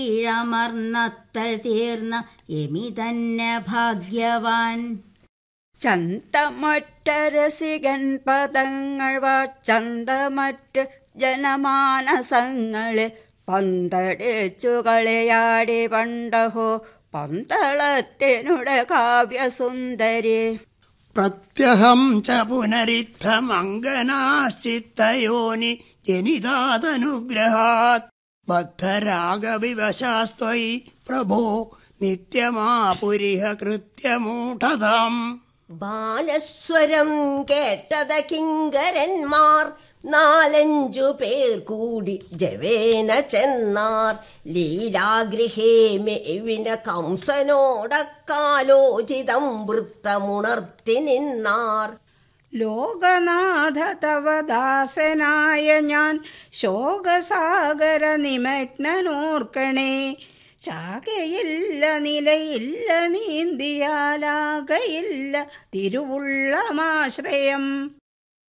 ഇഴമർന്നത്തൽ തീർന്ന എമി തന്നെ ഭാഗ്യവാൻ ചന്തമറ്റരസികൻ പദങ്ങൾ വാച്ചന്തമറ്റ് ജനമാനസങ്ങളെ പന്തടിച്ചു കളിയാടി പണ്ടഹോ പന്തളത്തിനുടെ കാവ്യസുന്ദരി പ്രത്യഹം ച പുനരിത്തമങ്കനാശ്ചിത്തയോനി ജനിതാതനുഗ്രഹാത് ബദ്ധരാഗവിവശാസ്ത്വയി പ്രഭോ നിത്യമാപുരിഹ കൃത്യമൂഢതാം ബാലസ്വരം കേട്ടത കിങ്കരന്മാർ നാലഞ്ചു പേർ കൂടി ജവേന ചെന്നാർ ലീലാഗൃഹേ മേവിന കംസനോടക്കാലോചിതം വൃത്തമുണർത്തി നിന്നാർ ലോകനാഥ തവ ദാസനായ ഞാൻ ശോകസാഗര നിമഗ്നനോർക്കണേ ശാഖയില്ല നിലയില്ല നീന്തിയാലാകയില്ല തിരുവുള്ളമാശ്രയം